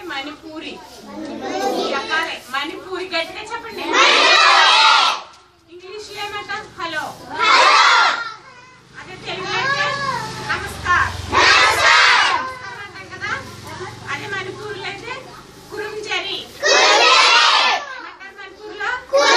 మణిపూరి చెప్పాలి మణిపూరి గట్టిగా చెప్పండి ఇంగ్లీష్ లో ఏమంటాం హలో అదే తెలుగులో అయితే నమస్కార్ నమస్కారం అంటాం కదా అదే మణిపూర్లో అయితే కురుంజరి ఏమంటారు మణిపూర్లో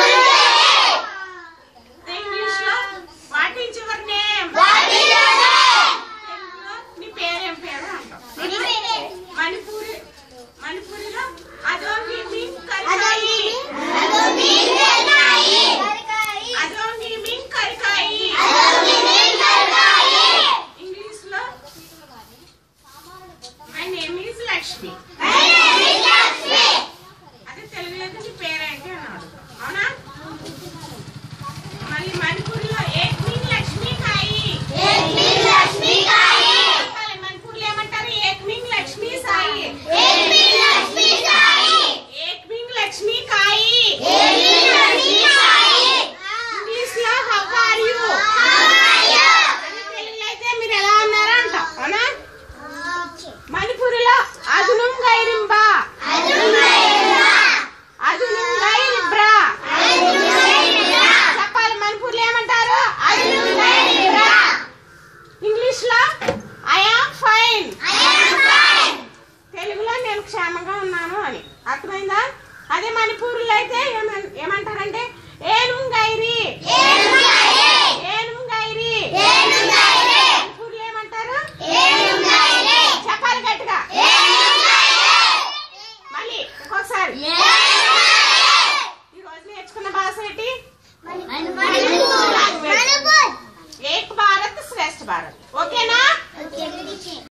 ఇంగ్లీష్ లో వాట్ ఈజ్ యువర్ నేమ్ తెలుగులో నీ పేరేం పేరు అంటాం మణిపూరి మణిపూరిలో అదో మీ మీన్ కరికాయి అదో మీ మీన్ కరికాయి ఇంగ్లీష్ లో మై నేమ్ ఈజ్ లక్ష్మి అదే తెలుగులో అయితే నీ పేరేంటి అన్నాడు అవునా మళ్ళీ మణిపూరిలో ఏక్ మీన్ లక్ష్మి కాయి చెప్పాలి, మణిపూర్లో ఏమంటారు ఏక్ మీన్ లక్ష్మి సాయి